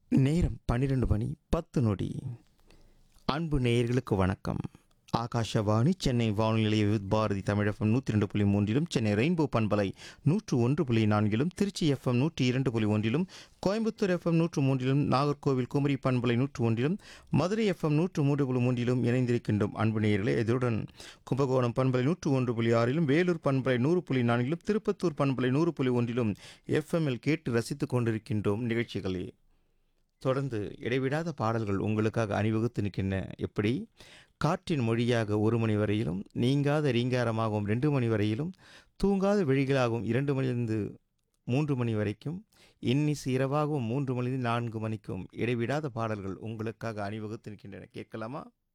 நேரம் பன்னிரண்டு மணி பத்து நொடி அன்பு நேயர்களுக்கு வணக்கம் ஆகாஷவாணி சென்னை வானொலி நிலைய வித் பாரதி தமிழகம் நூற்றி ரெண்டு புள்ளி மூன்றிலும் சென்னை ரெயின்போ பண்பலை நூற்று ஒன்று புள்ளி நான்கிலும் திருச்சி எஃப்எம் நூற்றி இரண்டு புள்ளி ஒன்றிலும் கோயம்புத்தூர் எஃப்எம் நூற்று மூன்றிலும் நாகர்கோவில் குமரி பண்பலை நூற்று ஒன்றிலும் மதுரை எஃப்எம் நூற்று மூன்று புள்ளி மூன்றிலும் இணைந்திருக்கின்றோம் அன்பு நேயர்களே இதனுடன் கும்பகோணம் பண்பலை நூற்று ஒன்று புள்ளி ஆறிலும் வேலூர் பண்பலை நூறு புள்ளி நான்கிலும் திருப்பத்தூர் பண்பலை நூறு புள்ளி ஒன்றிலும் எஃப்எம்எல் கேட்டு ரசித்துக் கொண்டிருக்கின்றோம் நிகழ்ச்சிகளே தொடர்ந்து இடைவிடாத பாடல்கள் உங்களுக்காக அணிவகுத்து நிற்கின்றன எப்படி காற்றின் மொழியாக ஒரு மணி வரையிலும் நீங்காத ரீங்காரமாகவும் ரெண்டு மணி வரையிலும் தூங்காத விழிகளாகவும் இரண்டு மணிலிருந்து மூன்று மணி வரைக்கும் இன்னிசு இரவாகவும் மூன்று மணிலிருந்து நான்கு மணிக்கும் இடைவிடாத பாடல்கள் உங்களுக்காக அணிவகுத்து நிற்கின்றன கேட்கலாமா